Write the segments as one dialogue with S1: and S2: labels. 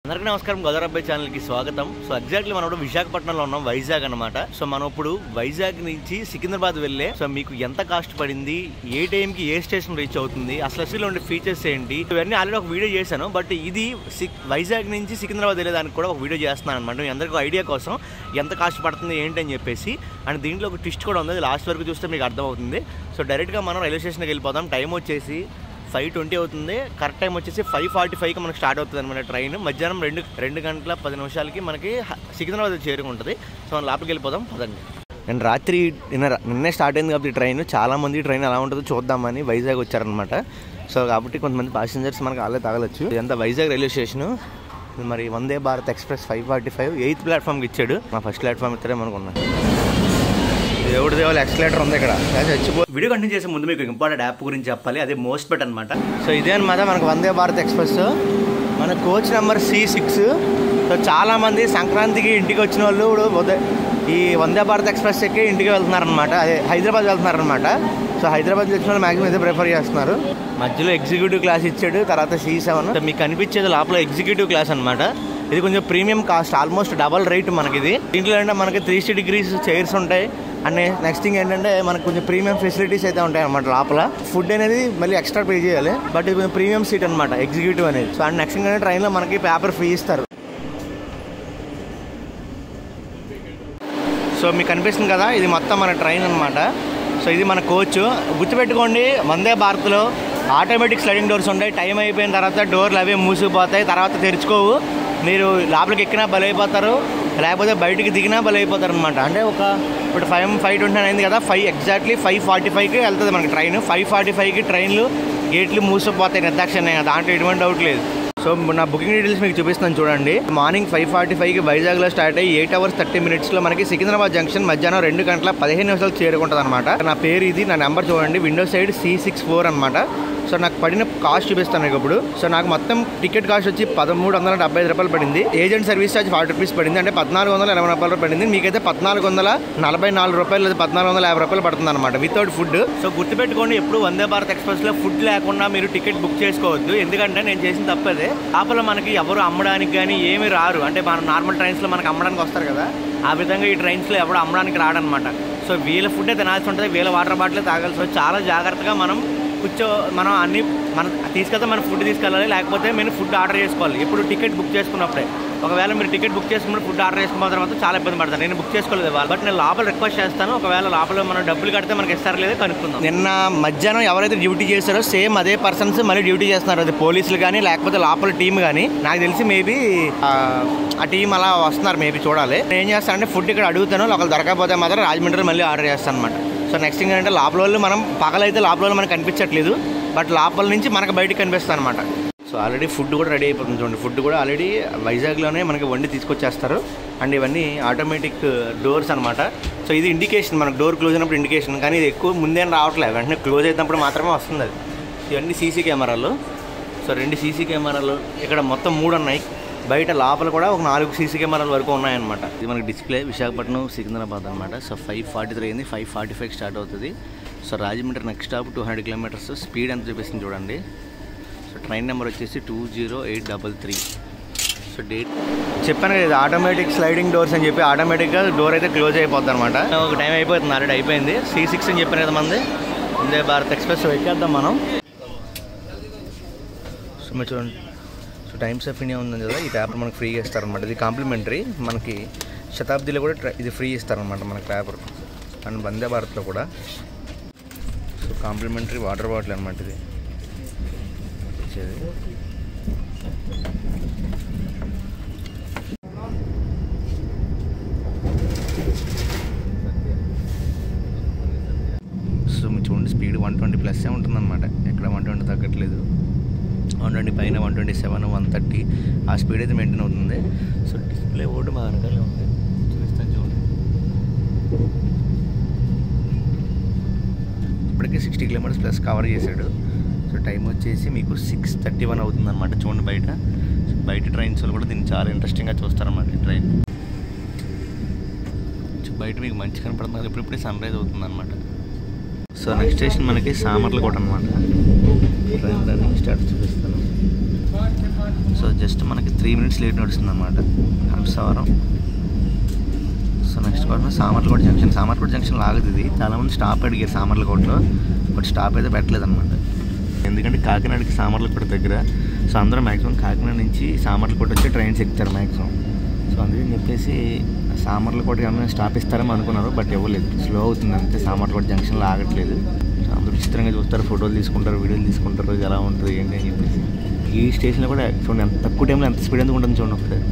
S1: అందరికీ నమస్కారం గోదావరి అబ్బాయి ఛానల్కి స్వాగతం సో ఎగ్జాక్ట్లీ మనం ఇప్పుడు విశాఖపట్నంలో ఉన్నాం వైజాగ్ అన్నమాట సో మనం ఇప్పుడు వైజాగ్ నుంచి సికింద్రాబాద్ వెళ్ళే సో మీకు ఎంత కాస్ట్ పడింది ఏ టైంకి ఏ స్టేషన్ రీచ్ అవుతుంది అసలు అసలు ఉండే ఫీచర్స్ ఏంటి ఇవన్నీ ఆల్రెడీ ఒక వీడియో చేశాను బట్ ఇది సిక్- వైజాగ్ నుంచి సికింద్రాబాద్ వెళ్ళేదానికి కూడా ఒక వీడియో చేస్తున్నాను అనమాట మీ అందరికీ ఒక ఐడియా కోసం ఎంత కాస్ట్ పడుతుంది ఏంటి అని చెప్పేసి అండ్ దీంట్లో ఒక ట్విస్ట్ కూడా ఉంది లాస్ట్ వరకు చూస్తే మీకు అర్థమవుతుంది సో డైరెక్ట్గా మనం రైల్వే స్టేషన్కి వెళ్ళిపోదాం టైం వచ్చేసి ఫైవ్ ట్వంటీ అవుతుంది కరెక్ట్ టైం వచ్చేసి ఫైవ్ ఫార్టీ ఫైవ్కి మనకి స్టార్ట్ అవుతుంది అనమాట ట్రైన్ మధ్యాహ్నం రెండు రెండు గంటల పది నిమిషాలకి మనకి హ- సికింద్రాబాద్ చేరుకుంటుంది సో మనం లోపలికి వెళ్ళిపోదాం పదండి నేను రాత్రి నిన్న నిన్నే స్టార్ట్ అయింది కాబట్టి ట్రైన్ చాలా మంది ట్రైన్ ఎలా ఉంటుందో చూద్దామని వైజాగ్ వచ్చారనమాట సో కాబట్టి కొంతమంది ప్యాసింజర్స్ మనకి ఆలే తగలచ్చు ఇదంతా వైజాగ్ రైల్వే స్టేషన్ మరి Vande Bharat express five forty five eighth ప్లాట్ఫామ్కి ఇచ్చాడు మా ఫస్ట్ ప్లాట్ఫామ్ ఇస్తారేమో అనుకున్నాను దేవుడి దేవుడు ఎక్సలేటర్ ఉంది ఇక్కడ చచ్చిపో వీడియో కంటిన్యూ చేసే ముందు మీకు ఇంపార్టెంట్ యాప్ గురించి చెప్పాలి అదే మోస్ట్ బెట్ అనమాట సో ఇదే అనమాట మనకు వందే భారత్ ఎక్స్ప్రెస్ మన coach number C six so చాలా మంది సంక్రాంతికి ఇంటికి వచ్చిన వాళ్ళు ఇప్పుడు ఉదయ- ఈ వందే భారత్ ఎక్స్ప్రెస్ ఎక్కి ఇంటికి వెళ్తున్నారనమాట అదే హైదరాబాద్ వెళ్తున్నారనమాట సో హైదరాబాద్ వచ్చిన వాళ్ళు మాక్సిమం ఇదే ప్రిఫర్ చేస్తున్నారు మధ్యలో ఎగ్జిక్యూటివ్ క్లాస్ ఇచ్చాడు తర్వాత సి సెవెన్ మీకు కనిపించేది లోపల ఎగ్జిక్యూటివ్ క్లాస్ అనమాట ఇది కొంచెం premium cost almost double rate మనకి ఇది దీంట్లో ఏంటంటే మనకి త్రీ సిక్స్టీ డిగ్రీస్ చైర్స్ ఉంటాయి అండ్ నెక్స్ట్ థింగ్ ఏంటంటే మనకు కొంచెం ప్రీమియం ఫెసిలిటీస్ అయితే ఉంటాయి అనమాట లోపల ఫుడ్ అనేది మళ్ళీ ఎక్స్ట్రా పే చేయాలి బట్ ఇది కొంచెం ప్రీమియం సీట్ అనమాట ఎగ్జిక్యూటివ్ అనేది సో అండ్ నెక్స్ట్ థింగ్ ఏంటంటే ట్రైన్లో మనకి పేపర్ ఫ్రీ ఇస్తారు సో మీకు కనిపిస్తుంది కదా ఇది మొత్తం మన ట్రైన్ అనమాట సో ఇది మన కోచ్ గుర్తుపెట్టుకోండి వందే భారత్లో ఆటోమేటిక్ స్లైడింగ్ డోర్స్ ఉంటాయి టైం అయిపోయిన తర్వాత డోర్లు అవే మూసిపోతాయి తర్వాత తెరుచుకోవు మీరు లోపలికి ఎక్కినా బలైపోతారు లేకపోతే బయటికి దిగినా బలైపోతారు అనమాట అంటే ఒక ఇప్పుడు ఫైవ్ ఫైవ్ ట్వంటీ అయింది కదా ఫైవ్ ఎగ్జాక్ట్లీ ఫైవ్ ఫార్టీ ఫైవ్కి వెళ్తుంది మనకి ట్రైన్ ఫైవ్ ఫార్టీ ఫైవ్కి ట్రైన్లు గేట్లు మూసిపోతాయి నిర్దాక్షిణ్యంగా దాంట్లో ఎటువంటి డౌట్ లేదు సో నా బుకింగ్ డీటెయిల్స్ మీకు చూపిస్తాను చూడండి మార్నింగ్ ఫైవ్ ఫార్టీ ఫైవ్కి వైజాగ్లో స్టార్ట్ అయ్యి ఎయిట్ అవర్స్ థర్టీ మినిట్స్లో మనకి సికింద్రాబాద్ జంక్షన్ మధ్యాహ్నం రెండు గంటల పదిహేను నిమిషాలు చేరుకుంటుంది అనమాట నా పేరు ఇది నా నెంబర్ చూడండి window side C six four అనమాట సో నాకు పడిన కాస్ట్ చూపిస్తాను మీకు ఇప్పుడు సో నాకు మొత్తం టికెట్ కాస్ట్ వచ్చి పదమూడు వందల డెబ్బై ఐదు రూపాయలు పడింది agent service charge forty rupees పడింది అంటే పద్నాలుగు వందల ఎనభై రూపాయలు పడింది మీకైతే పద్నాలుగు వందల నలభై నాలుగు రూపాయలు లేదా పద్నాలుగు వందల యాభై రూపాయలు పడుతుంది అనమాట వితౌట్ ఫుడ్ సో గుర్తుపెట్టుకోండి ఎప్పుడు వందే భారత్ ఎక్స్ప్రెస్ లో ఫుడ్ లేకుండా మీరు టికెట్ బుక్ చేసుకోవద్దు ఎందుకంటే నేను చేసిన తప్పదే లోపల మనకి ఎవరు అమ్మడానికి కానీ ఏమి రారు అంటే మన నార్మల్ ట్రైన్స్ లో మనకి అమ్మడానికి వస్తారు కదా ఆ విధంగా ఈ ట్రైన్స్ లో ఎవరు అమ్మడానికి రాడనమాట సో వీళ్ళ ఫుడ్ తినాల్సి ఉంటుంది వీళ్ళ వాటర్ బాటిల్ తాగాల్సి ఉంటుంది చాలా జాగ్రత్తగా మనం కూర్చో మనం అన్ని మనం తీసుకెళ్తే మనం ఫుడ్ తీసుకెళ్ళాలి లేకపోతే మీరు ఫుడ్ ఆర్డర్ చేసుకోవాలి ఇప్పుడు టికెట్ బుక్ చేసుకున్నప్పుడే ఒకవేళ మీరు టికెట్ బుక్ చేసుకున్నప్పుడు ఫుడ్ ఆర్డర్ చేసుకున్న తర్వాత చాలా ఇబ్బంది పడతాను నేను బుక్ చేసుకోలేదు వాళ్ళు బట్ నేను లోపల రిక్వెస్ట్ చేస్తాను ఒకవేళ లోపల మనం డబ్బులు కడితే మనకి ఇస్తారు లేదో కనుక్కుందాం నిన్న మధ్యాహ్నం ఎవరైతే డ్యూటీ చేస్తారో సేమ్ అదే పర్సన్స్ మళ్ళీ డ్యూటీ చేస్తున్నారు అది పోలీసులు కానీ లేకపోతే లోపల టీం కానీ నాకు తెలిసి మేబీ ఆ టీం అలా వస్తున్నారు మేబీ చూడాలి నేను ఏం చేస్తాను అంటే ఫుడ్ ఇక్కడ అడుగుతాను ఒకళ్ళు దొరకకపోతే మాత్రం రాజమండ్రి మళ్ళీ ఆర్డర్ చేస్తాను అనమాట సో నెక్స్ట్ థింగ్ ఏంటంటే లోపల వాళ్ళు మనం పగలైతే లోపల వాళ్ళు మనకు కనిపించట్లేదు బట్ లోపల నుంచి మనకు బయటకు కనిపిస్తుంది అనమాట సో ఆల్రెడీ ఫుడ్ కూడా రెడీ అయిపోతుంది చూడండి ఫుడ్ కూడా ఆల్రెడీ వైజాగ్లోనే మనకి వండి తీసుకొచ్చేస్తారు అండ్ ఇవన్నీ ఆటోమేటిక్ డోర్స్ అనమాట సో ఇది ఇండికేషన్ మనకు డోర్ క్లోజ్ అయినప్పుడు ఇండికేషన్ కానీ ఇది ఎక్కువ ముందేం రావట్లేదు వెంటనే క్లోజ్ అయినప్పుడు మాత్రమే వస్తుంది అది ఇవన్నీ సీసీ కెమెరాలు సో రెండు సీసీ కెమెరాలు ఇక్కడ మొత్తం మూడు ఉన్నాయి బయట లోపల కూడా ఒక నాలుగు సీసీ కెమెరాల వరకు ఉన్నాయన్నమాట ఇది మనకి డిస్ప్లే విశాఖపట్నం సికింద్రాబాద్ అనమాట సో ఫైవ్ ఫార్టీ త్రీ అయింది ఫైవ్ ఫార్టీ ఫైవ్ స్టార్ట్ అవుతుంది so Rajahmundry next stop two hundred kilometers speed ఎంత చూపిస్తుంది చూడండి సో ట్రైన్ నెంబర్ వచ్చేసి two zero eight double three so date చెప్పాను కదా ఇది ఆటోమేటిక్ స్లైడింగ్ డోర్స్ అని చెప్పి ఆటోమేటిక్గా డోర్ అయితే క్లోజ్ అయిపోద్ది అనమాట ఒక టైం అయిపోతుంది ఆల్రెడీ అయిపోయింది సి సిక్స్ అని చెప్పాను కదా మంది వందే భారత్ ఎక్స్ప్రెస్ ఎక్కేద్దాం మనం సో మీరు చూడండి సో టైమ్స్ ఆఫ్ ఇండియా ఉంది కదా ఈ పేపర్ మనకి ఫ్రీగా ఇస్తారనమాట ఇది కాంప్లిమెంటరీ మనకి శతాబ్దిలో కూడా ట్ర- ఇది ఫ్రీ ఇస్తారనమాట మనకి పేపర్ అండ్ వందే భారత్లో కూడా సో కాంప్లిమెంటరీ వాటర్ బాటిల్ అనమాట ఇది ఇచ్చేది సో మీరు చూడండి స్పీడ్ వన్ ట్వంటీ ప్లస్ ఉంటుందన్నమాట ఎక్కడ వన్ ట్వంటీ తగ్గట్లేదు వన్ ట్వంటీ పైన one twenty seven one thirty ఆ స్పీడ్ అయితే మెయింటైన్ అవుతుంది సో డిస్ప్లే ఓటు మా వెనకాలే ఉంది చూపిస్తాను చూడండి ఇప్పటికే సిక్స్టీ కిలోమీటర్స్ ప్లస్ కవర్ చేశాడు సో టైం వచ్చేసి మీకు సిక్స్ థర్టీ వన్ అవుతుంది అనమాట చూడండి బయట సో బయట ట్రైన్స్ వాళ్ళు కూడా దీన్ని చాలా ఇంట్రెస్టింగ్గా చూస్తారన్నమాట ఈ ట్రైన్ సో బయట మీకు మంచి కనపడుతుంది ఇప్పుడిప్పుడే సన్ రైజ్ అవుతుంది అనమాట సో నెక్స్ట్ స్టేషన్ మనకి సామర్లకోట అనమాట ట్రైన్ రన్నింగ్ స్టార్ట్ చూపిస్తాను సో జస్ట్ మనకి త్రీ మినిట్స్ లేట్ నడుస్తుంది అనమాట హంసవరం సో నెక్స్ట్ కూడా సామర్లకోట జంక్షన్ సామర్లకోట జంక్షన్ లాగదు ఇది చాలామంది స్టాప్ అడిగారు సామర్లకోటలో బట్ స్టాప్ అయితే పెట్టలేదు అనమాట ఎందుకంటే కాకినాడకి సామర్లకోట దగ్గర సో అందరూ మ్యాక్సిమం కాకినాడ నుంచి సామర్లకోట వచ్చి ట్రైన్స్ ఎక్కుతారు మ్యాక్సిమం సో అందుకని చెప్పేసి సామర్లకోట ఏమైనా స్టాప్ ఇస్తారేమో అనుకున్నారు బట్ ఇవ్వలేదు స్లో అవుతుంది అంతే సామర్లకోట జంక్షన్లో ఆగట్లేదు సో అందరూ విచిత్రంగా చూస్తారు ఫోటోలు తీసుకుంటారు వీడియోలు తీసుకుంటారు ఇది ఎలా ఉంటుంది ఏంటి అని చెప్పేసి ఈ స్టేషన్లో కూడా చూడండి ఎంత తక్కువ టైంలో ఎంత స్పీడ్ ఎందుకు ఉంటుంది చూడండి ఒకసారి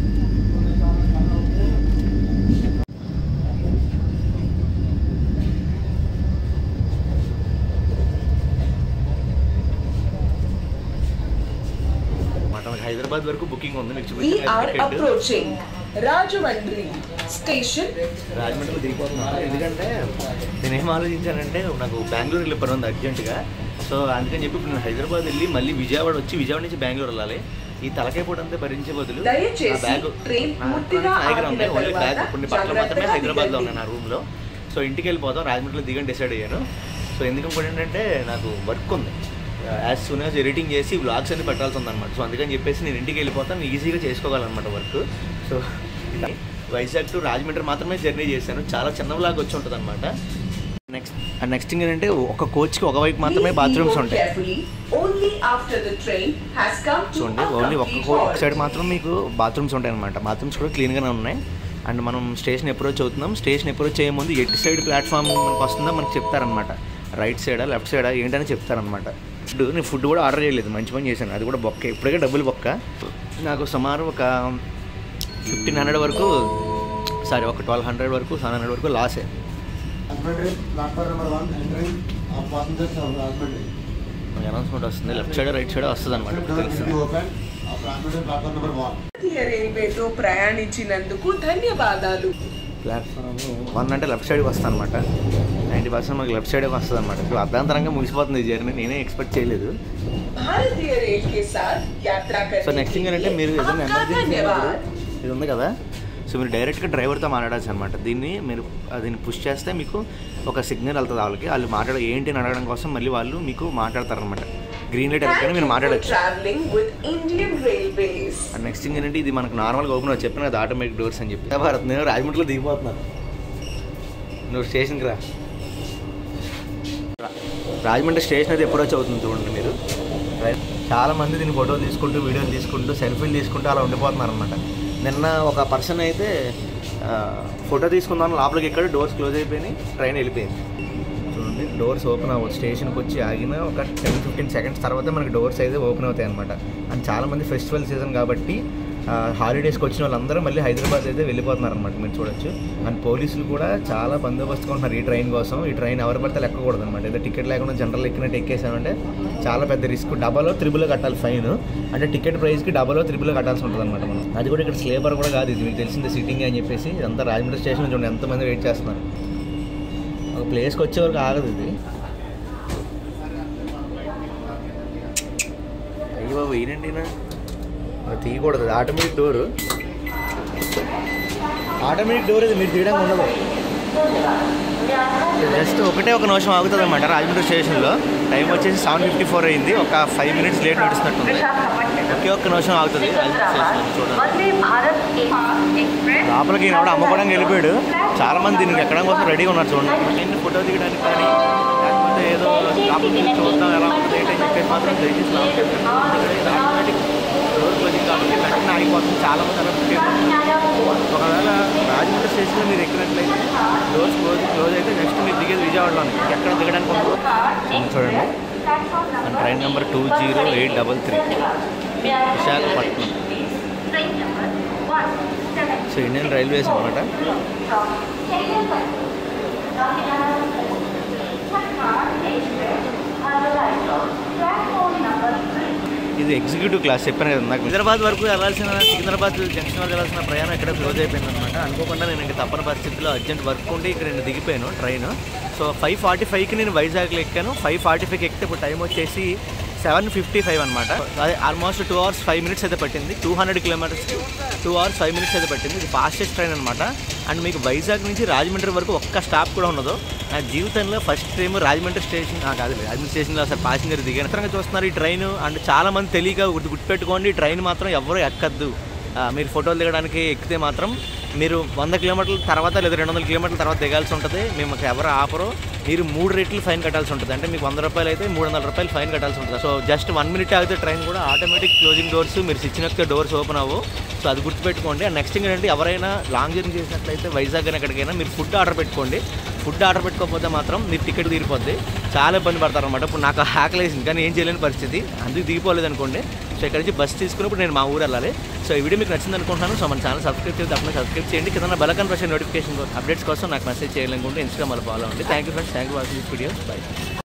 S1: మాట హైదరాబాద్ వరకు బుకింగ్ ఉంది మీకు
S2: We are
S1: చూపించాను
S2: approaching Rajamandri station.
S1: రాజమండ్రిలో దిగిపోతున్నాను ఎందుకంటే నేను ఏం ఆలోచించానంటే నాకు బెంగళూరు వెళ్ళే పని ఉంది అర్జెంటుగా సో అందుకని చెప్పి ఇప్పుడు నేను హైదరాబాద్ వెళ్ళి మళ్ళీ విజయవాడ వచ్చి విజయవాడ నుంచి బెంగళూరు వెళ్ళాలి ఈ తలకాయ పూట అంతా భరించే బదులు
S2: దయచేసి
S1: నా బ్యాగ్
S2: ట్రైన్
S1: నా-
S2: పూర్తిగా
S1: నా దగ్గర ఉంది
S2: ఆగిన
S1: ఓన్లీ బ్యాగ్
S2: తర్వాత
S1: కొన్ని బట్టలు మాత్రమే
S2: జాగ్రత్తగా
S1: హైదరాబాద్లో
S2: దిగండి.
S1: ఉన్నాయి నా రూమ్లో సో ఇంటికి వెళ్ళిపోతాం రాజమండ్రిలో దిగని డిసైడ్ అయ్యాను సో ఎందుకు కూడా ఏంటంటే నాకు వర్క్ ఉంది యాజ్ సూన్ యాజ్ ఎడిటింగ్ చేసి వ్లాగ్స్ అన్ని పెట్టాల్సి ఉందన్నమాట సో అందుకని చెప్పేసి నేను ఇంటికి వెళ్ళిపోతాను ఈజీగా చేసుకోగలనమాట వర్క్ సో ఇలా వైజాగ్ టు రాజమండ్రి మాత్రమే జర్నీ చేశాను చాలా చిన్న వ్లాగ్ వచ్చి ఉంటుంది అనమాట నెక్స్ట్ నెక్స్ట్ థింగ్ ఏంటంటే ఒక కోచ్కి ఒకవైపు మాత్రమే
S2: Please
S1: బాత్రూమ్స్
S2: be
S1: ఉంటాయి
S2: carefully. Only after the train has come to
S1: చూడండి
S2: a
S1: ఓన్లీ ఒక్క
S2: complete
S1: కో- ఒక
S2: halt.
S1: సైడ్ మాత్రం మీకు బాత్రూమ్స్ ఉంటాయి అనమాట బాత్రూమ్స్ కూడా క్లీన్గానే ఉన్నాయి అండ్ మనం స్టేషన్ అప్రోచ్ అవుతున్నాం స్టేషన్ అప్రోచ్ అయ్యే ముందు ఎటు సైడ్ ప్లాట్ఫామ్ మనకు వస్తుందో మనకు చెప్తారనమాట రైట్ సైడా లెఫ్ట్ సైడా ఏంటని చెప్తారనమాట ఫుడ్ నేను ఫుడ్ కూడా ఆర్డర్ చేయలేదు మంచి పని చేశాను అది కూడా బొక్క ఇప్పటికే డబ్బులు బొక్క నాకు సుమారు ఒక ఫిఫ్టీన్ హండ్రెడ్ వరకు సారీ ఒక ట్వెల్వ్ హండ్రెడ్ వరకు సెవెన్ హండ్రెడ్ వరకు లాసే
S3: Raspberry, platform number one, entering uh, passengers of Raspberry.
S1: Announcement వస్తుంది లెఫ్ట్ సైడ్ రైట్ సైడ్ వస్తుంది అనమాట
S3: Door will
S1: తెలుసు
S3: be open of Raspberry, platform number one.
S2: భారతీయ రైల్వేతో ప్రయాణించినందుకు ధన్యవాదాలు
S1: ప్లాట్ఫామ్ వన్ అంటే లెఫ్ట్ సైడ్కి వస్తాను అనమాట నైంటీ పర్సెంట్ మనకి లెఫ్ట్ సైడ్కి వస్తుంది అనమాట సో అర్ధాంతరంగా ముగిసిపోతుంది ఈ జర్నీ నేనే ఎక్స్పెక్ట్ చేయలేదు
S2: भारतीय रेल के साथ यात्रा करने
S1: సో నెక్స్ట్ థింగ్ ఏంటంటే మీరు ఏదైనా
S2: आपका
S1: ఎమర్జెన్సీ
S2: धन्यवाद
S1: ఇది ఉంది కదా సో మీరు డైరెక్ట్గా డ్రైవర్తో మాట్లాడాల్సి అనమాట దీన్ని మీరు దీన్ని పుష్ చేస్తే మీకు ఒక సిగ్నల్ వెళ్తుంది వాళ్ళకి వాళ్ళు మాట్లాడ ఏంటి అని అడగడం కోసం మళ్ళీ వాళ్ళు మీకు మాట్లాడతారనమాట గ్రీన్ లైట్
S2: Thank
S1: ఎక్కడికైనా
S2: you
S1: మీరు
S2: for
S1: మాట్లాడచ్చు
S2: traveling with Indian Railways.
S1: And next thing ఏంటంటే ఇది మనకు నార్మల్గా ఓపెన్ అవుతుంది చెప్పిన కదా ఆటోమేటిక్ డోర్స్ అని చెప్పి భారత్ నేను రాజమండ్రిలో దిగిపోతున్నాను నువ్వు స్టేషన్కి రా రా- రాజమండ్రి స్టేషన్ అయితే ఎప్పుడు వచ్చి అవుతుంది చూడండి మీరు రైట్. చాలా మంది దీన్ని ఫోటోలు తీసుకుంటూ వీడియోలు తీసుకుంటూ సెల్ఫీలు తీసుకుంటూ అలా ఉండిపోతున్నారు అనమాట నిన్న ఒక పర్సన్ అయితే ఆ, ఫోటో తీసుకుందాం లోపలికి ఎక్కడ డోర్స్ క్లోజ్ అయిపోయినాయి ట్రైన్ వెళ్ళిపోయింది చూడండి డోర్స్ ఓపెన్ అవ్వదు స్టేషన్కి వచ్చి ఆగిన ఒక టెన్ ఫిఫ్టీన్ సెకండ్స్ తర్వాత మనకి డోర్స్ అయితే ఓపెన్ అవుతాయి అనమాట అండ్ చాలామంది ఫెస్టివల్ సీజన్ కాబట్టి హాలిడేస్కి వచ్చిన వాళ్ళందరూ మళ్ళీ హైదరాబాద్ అయితే వెళ్ళిపోతున్నారు అనమాట మీరు చూడొచ్చు అండ్ పోలీసులు కూడా చాలా బందోబస్తుగా ఉంటున్నారు ఈ ట్రైన్ కోసం ఈ ట్రైన్ ఎవరు పడితే ఎక్కకూడదు అనమాట ఏదో టికెట్ లేకుండా జనరల్ ఎక్కినట్టు ఎక్కేసామంటే చాలా పెద్ద రిస్క్ డబల్ త్రిబుల్ కట్టాలి ఫైన్ అంటే టికెట్ ప్రైస్కి డబల్ త్రిబుల్ కట్టాల్సి ఉంటుంది అనమాట మనం అది కూడా ఇక్కడ స్లేబర్ కూడా కాదు ఇది మీకు తెలిసిందే సిట్టింగ్ అని చెప్పేసి అంతా రాజమండ్రి స్టేషన్ చూడండి ఎంతమంది వెయిట్ చేస్తున్నారు ఒక ప్లేస్కి వచ్చే వరకు ఆగదు ఇది అయ్యి బాబు ఏంటండి ఈయన? అది తీయకూడదు అది ఆటోమేటిక్ డోరు ఆటోమేటిక్ డోర్ ఇది మీరు తీయడానికి ఉండదు జస్ట్ ఒకటే ఒక నిమిషం ఆగుతుంది అనమాట రాజమండ్రి స్టేషన్లో టైం వచ్చేసి సెవెన్ ఫిఫ్టీ ఫోర్ అయింది ఒక ఫైవ్ మినిట్స్ లేట్ నడుస్తున్నట్టుంది ఒకే ఒక్క నిమిషం ఆగుతుంది రాజమండ్రి స్టేషన్లో చూడండి
S4: వందే భారత్ ఎక్స్ప్రెస్
S1: లోపలికి ఈయన కూడా అమ్ముకోవడానికి వెళ్ళిపోయాడు చాలా మంది దీనికి ఎక్కడం కోసం రెడీగా ఉన్నారు చూడండి నేను ఫోటో దిగడానికి కానీ లేకపోతే ఏదో లోపలికి వెళ్ళి చూద్దాం ఎలా ఉంటుంది ఏంటి అని చెప్పేసి మాత్రం దయచేసి లోపలికి వెళ్ళండి. ఇది ఆటోమేటిక్ డోర్ క్లోజింగ్ కాబట్టి వెంటనే ఆగిపోతుంది చాలా మంది అలా ప్రిపేర్ ఒకవేళ రాజమండ్రి స్టేషన్లో మీరు ఎక్కినట్లయితే డోర్స్ క్లోజ్ క్లోజ్ అయితే నెక్స్ట్ మీరు దిగేది విజయవాడలోనే ఎక్కడ దిగడానికి ఉండదు చూడండి మన train number two zero eight double three Visakhapatnam
S4: train number one seven
S1: so Indian railways అనమాట ఇది ఎగ్జిక్యూటివ్ క్లాస్ చెప్పాను కదా నాకు హైదరాబాద్ వరకు వెళ్ళాల్సిన సికింద్రాబాద్ జంక్షన్ వరకు వెళ్ళాల్సిన ప్రయాణం ఇక్కడ క్లోజ్ అయిపోయింది అనమాట అనుకోకుండా నేను ఇంక తప్పని పరిస్థితిలో అర్జెంట్ వర్క్ ఉండి ఇక్కడ నేను దిగిపోయాను ట్రైన్ సో ఫైవ్ ఫార్టీ ఫైవ్కి నేను వైజాగ్లో ఎక్కాను ఫైవ్ ఫార్టీ ఫైవ్కి ఎక్కితే ఇప్పుడు టైం వచ్చేసి సెవెన్ ఫిఫ్టీ ఫైవ్ అనమాట అదే almost two hours five minutes అయితే పట్టింది two hundred kilometers two hours five minutes అయితే పట్టింది ఇది ఫాస్టెస్ట్ ట్రైన్ అనమాట అండ్ మీకు వైజాగ్ నుంచి రాజమండ్రి వరకు ఒక్క స్టాప్ కూడా ఉండదు నా జీవితంలో ఫస్ట్ టైం రాజమండ్రి స్టేషన్ ఆ, కాదు రాజమండ్రి స్టేషన్లో అసలు ప్యాసింజర్ దిగాను ఇతరంగా చూస్తున్నారు ఈ ట్రైన్ అండ్ చాలా మంది తెలియక గుర్తు గుర్తుపెట్టుకోండి ఈ ట్రైన్ మాత్రం ఎవరు ఎక్కద్దు ఆ, మీరు ఫోటోలు దిగడానికి ఎక్కితే మాత్రం మీరు వంద కిలోమీటర్ల తర్వాత లేదా రెండు వందల కిలోమీటర్ల తర్వాత దిగాల్సి ఉంటుంది మేము ఎవరు ఆపరు మీరు మూడు రెట్లు ఫైన్ కట్టాల్సి ఉంటుంది అంటే మీకు వంద రూపాయలు అయితే మూడు వందల రూపాయలు ఫైన్ కట్టాల్సి ఉంటుంది సో జస్ట్ వన్ మినిట్ ఆగితే ట్రైన్ కూడా ఆటోమేటిక్ క్లోజింగ్ డోర్స్ మీరు ఇచ్చినట్టు డోర్స్ ఓపెన్ అవ్వు సో అది గుర్తుపెట్టుకోండి అండ్ నెక్స్ట్ ఏంటంటే ఎవరైనా లాంగ్ జర్నీ చేసినట్లయితే వైజాగ్ అని ఎక్కడికైనా మీరు ఫుడ్ ఆర్డర్ పెట్టుకోండి ఫుడ్ ఆర్డర్ పెట్టుకోకపోతే మాత్రం మీరు టికెట్ తీరిపోద్ది చాలా ఇబ్బంది పడతారు అనమాట ఇప్పుడు నాకు ఆకలేసింది కానీ ఏం చేయలేని పరిస్థితి అందుకు దిగిపోలేదు అనుకోండి సో ఇక్కడ నుంచి బస్ తీసుకుని ఇప్పుడు నేను మా ఊరు వెళ్ళాలి సో ఈ వీడియో మీకు నచ్చింది అనుకుంటున్నాను సో మన ఛానల్ సబ్స్క్రైబ్ చేసి తప్పకుండా సబ్స్క్రైబ్ చేయండి కింద బెలకన్ ప్రెషన్ నోటిఫికేషన్ అప్డేట్స్ కోసం నాకు మెసేజ్ చేయాలనుకుంటే ఇన్స్టాగ్రామ్ ఫాలో అవ్వండి thank you friends thank you watching this video by